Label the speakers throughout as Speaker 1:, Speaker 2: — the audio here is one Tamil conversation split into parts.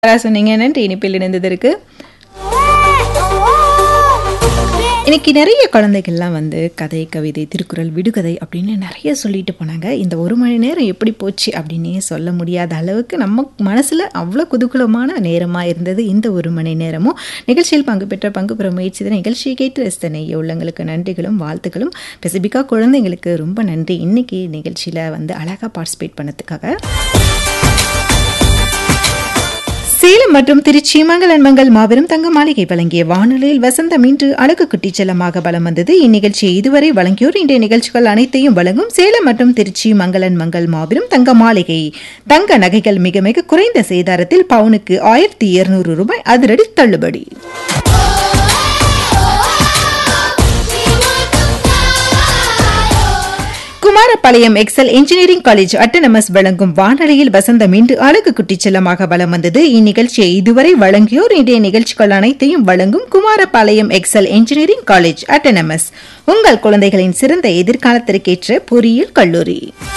Speaker 1: சொன்னீங்க நன்றி இனிப்பில் இணைந்ததற்கு இன்னைக்கு நிறைய குழந்தைகள்லாம் வந்து கதை கவிதை திருக்குறள் விடுகதை அப்படின்னு நிறைய சொல்லிட்டு போனாங்க இந்த ஒரு மணி நேரம் எப்படி போச்சு அப்படின்னே சொல்ல முடியாத அளவுக்கு நம்ம மனசில் அவ்வளோ குதூகலமான நேரமாக இருந்தது இந்த ஒரு மணி நேரமும் நிகழ்ச்சியில் பங்கு பெற்ற பங்கு பெற முயற்சி நிகழ்ச்சியை கேட்டு ரசித்த நெய்ய உள்ளங்களுக்கு நன்றிகளும் வாழ்த்துக்களும் ஸ்பெசிஃபிக்காக குழந்தைங்களுக்கு ரொம்ப நன்றி இன்னைக்கு நிகழ்ச்சியில் வந்து அழகாக பார்ட்டிசிபேட் பண்ணதுக்காக சேலம் மற்றும் திருச்சி மங்களன் மங்கள் மாபெரும் தங்க மாளிகை வழங்கிய வானொலியில் வசந்தம் இன்று அழகு குட்டிச் செல்லமாக பலம் வந்தது இந்நிகழ்ச்சியை இதுவரை வழங்கியோர் இன்றைய நிகழ்ச்சிகள் அனைத்தையும் வழங்கும் சேலம் மற்றும் திருச்சி மங்களன் மங்கள் மாபெரும் தங்க மாளிகை தங்க நகைகள் மிக மிக குறைந்த சேதாரத்தில் பவுனுக்கு ஆயிரத்தி இருநூறு ரூபாய் அதிரடி தள்ளுபடி Kumarapalayam excel engineering college autonomous வழங்கும் வானொலியில் வசந்தம் இன்று அழகு குட்டிச் செல்லமாக வலம் வந்தது இந்நிகழ்ச்சியை இதுவரை வழங்கியோர் இன்றைய நிகழ்ச்சிகள் அனைத்தையும் வழங்கும் Kumarapalayam excel engineering college autonomous உங்கள் குழந்தைகளின் சிறந்த எதிர்காலத்திற்கேற்ற பொறியியல் கல்லூரி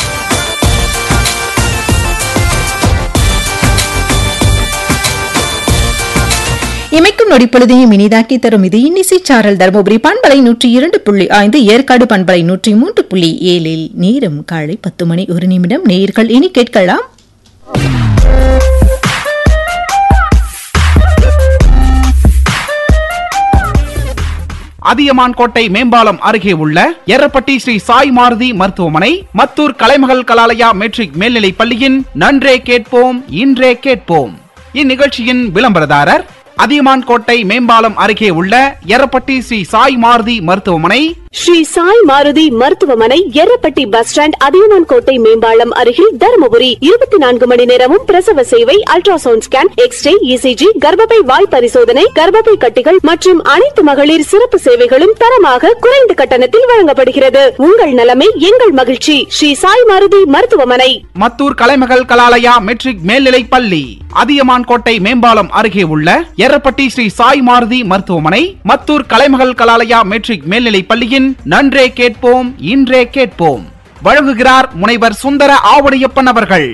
Speaker 1: இமைக்கும் நொடி பொழுதையும் இனிதாக்கி தரும் இது இன்னிசை சாரல் தருமபுரி பண்பலை நூற்றி இரண்டு புள்ளி ஐந்து ஏற்காடு பண்பலை நூற்றி மூன்று புள்ளி ஏழில் நேரம் காலை பத்து மணி ஒரு நிமிடம் நேர்கள் இனி கேட்கலாம்
Speaker 2: அதியமான் கோட்டை மேம்பாலம் அருகே உள்ள எர்ரப்பட்டி ஸ்ரீ சாய் மாருதி மருத்துவமனை மத்தூர் கலைமகள் கலாலயா மெட்ரிக் மேல்நிலைப் பள்ளியின் நன்றே கேட்போம் இன்றே கேட்போம் இந்நிகழ்ச்சியின் விளம்பரதாரர் அதியமான் கோட்டை மேம்பாலம் அருகே உள்ள எர்ரப்பட்டி ஸ்ரீ சாய் மாருதி மருத்துவமனை
Speaker 3: ஸ்ரீ சாய் மாருதி மருத்துவமனை எர்ரப்பட்டி பஸ் ஸ்டாண்ட் அதியமான் கோட்டை மேம்பாலம் அருகில் தருமபுரி இருபத்தி நான்கு மணி நேரமும் பிரசவ சேவை அல்ட்ராசவுண்ட் ஸ்கேன் எக்ஸ்ரே இசிஜி கர்ப்பப்பை வாய் பரிசோதனை கர்ப்பப்பை கட்டிகள் மற்றும் அனைத்து மகளிர் சிறப்பு சேவைகளும் தரமாக குறைந்த கட்டணத்தில் வழங்கப்படுகிறது உங்கள் நலமே எங்கள் மகிழ்ச்சி ஸ்ரீ சாய் மாருதி மருத்துவமனை
Speaker 2: மத்தூர் கலைமகள் கலாலயா மெட்ரிக் மேல்நிலைப் பள்ளி அதியமான் கோட்டை மேம்பாலம் அருகே உள்ள எர்ரப்பட்டி ஸ்ரீ சாய் மாருதி மருத்துவமனை மத்தூர் கலைமகள் கலாலயா மெட்ரிக் மேல்நிலைப் பள்ளியின் நன்றே கேட்போம் இன்றே கேட்போம் வழங்குகிறார் முனைவர் சுந்தர ஆவுடையப்பன் அவர்கள்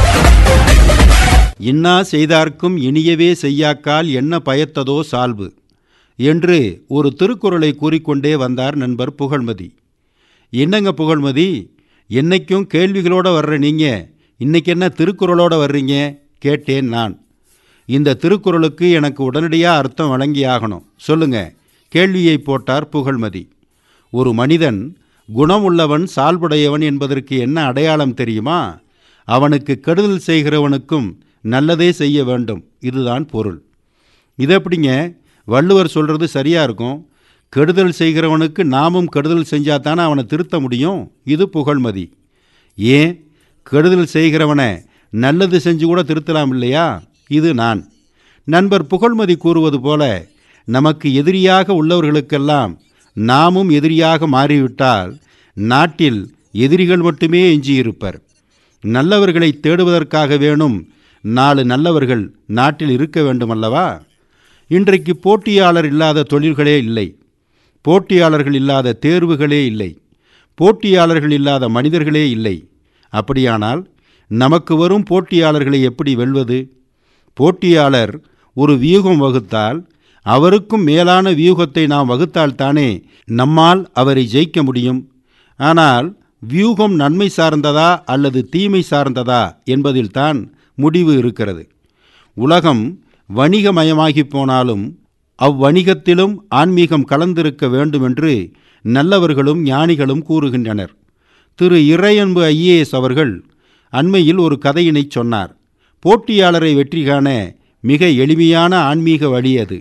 Speaker 4: இன்னா செய்தார்க்கும் இனியவே செய்யாக்கால் என்ன பயத்ததோ சால்பு என்று ஒரு திருக்குறளை கூறிக்கொண்டே வந்தார் நண்பர் புகழ்மதி என்னங்க புகழ்மதி என்னைக்கும் கேள்விகளோட வர்ற நீங்க இன்னைக்கு என்ன திருக்குறளோட வர்றீங்க கேட்டேன் நான் இந்த திருக்குறளுக்கு எனக்கு உடனடியாக அர்த்தம் வழங்கியாகணும் சொல்லுங்க கேள்வியை போட்டார் புகழ்மதி ஒரு மனிதன் குணம் உள்ளவன் சால்புடையவன் என்பதற்கு என்ன அடையாளம் தெரியுமா அவனுக்கு கெடுதல் செய்கிறவனுக்கும் நல்லதே செய்ய வேண்டும் இதுதான் பொருள் இது எப்படிங்க வள்ளுவர் சொல்கிறது சரியாக இருக்கும் கெடுதல் செய்கிறவனுக்கு நாமும் கெடுதல் செஞ்சால் தானே அவனை திருத்த முடியும் இது புகழ்மதி ஏன் கெடுதல் செய்கிறவனை நல்லது செஞ்சு கூட திருத்தலாம் இல்லையா இது நான் நண்பர் புகழ்மதி கூறுவது போல நமக்கு எதிரியாக உள்ளவர்களுக்கெல்லாம் நாமும் எதிரியாக மாறிவிட்டால் நாட்டில் எதிரிகள் மட்டுமே எஞ்சியிருப்பர் நல்லவர்களை தேடுவதற்காக வேணும் நாலு நல்லவர்கள் நாட்டில் இருக்க வேண்டுமல்லவா இன்றைக்கு போட்டியாளர் இல்லாத தொழில்களே இல்லை போட்டியாளர்கள் இல்லாத தேர்வுகளே இல்லை போட்டியாளர்கள் இல்லாத மனிதர்களே இல்லை அப்படியானால் நமக்கு வரும் போட்டியாளர்களை எப்படி வெல்வது போட்டியாளர் ஒரு வியூகம் வகுத்தால் அவருக்கும் மேலான வியூகத்தை நாம் வகுத்தால்தானே நம்மால் அவரை ஜெயிக்க முடியும் ஆனால் வியூகம் நன்மை சார்ந்ததா அல்லது தீமை சார்ந்ததா என்பதில்தான் முடிவு இருக்கிறது உலகம் வணிகமயமாகி போனாலும் அவ்வணிகத்திலும் ஆன்மீகம் கலந்திருக்க வேண்டுமென்று நல்லவர்களும் ஞானிகளும் கூறுகின்றனர் திரு இறையன்பு ஐஏஎஸ் அவர்கள் அண்மையில் ஒரு கதையினை சொன்னார் போட்டியாளரை வெற்றி காண மிக எளிமையான ஆன்மீக வழி அது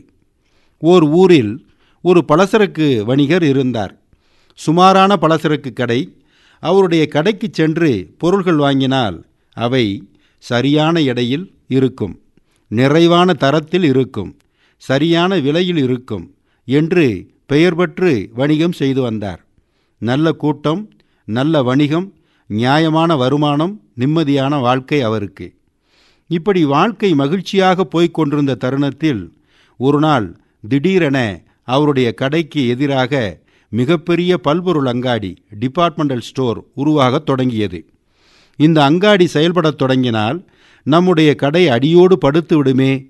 Speaker 4: ஓர் ஊரில் ஒரு பலசரக்கு வணிகர் இருந்தார் சுமாரான பலசரக்கு கடை அவருடைய கடைக்கு சென்று பொருள்கள் வாங்கினால் அவை சரியான எடையில் இருக்கும் நிறைவான தரத்தில் இருக்கும் சரியான விலையில் இருக்கும் என்று பெயர் பெற்று வணிகம் செய்து வந்தார் நல்ல கூட்டம் நல்ல வணிகம் நியாயமான வருமானம் நிம்மதியான வாழ்க்கை அவருக்கு இப்படி வாழ்க்கை மகிழ்ச்சியாக போய்க் கொண்டிருந்த தருணத்தில் ஒரு நாள் திடீரென அவருடைய கடைக்கு எதிராக மிகப்பெரிய பல்பொருள் அங்காடி டிபார்ட்மெண்டல் ஸ்டோர் உருவாகத் தொடங்கியது இந்த அங்காடி செயல்படத் தொடங்கினால் நம்முடைய கடை அடியோடு படுத்து விடுமே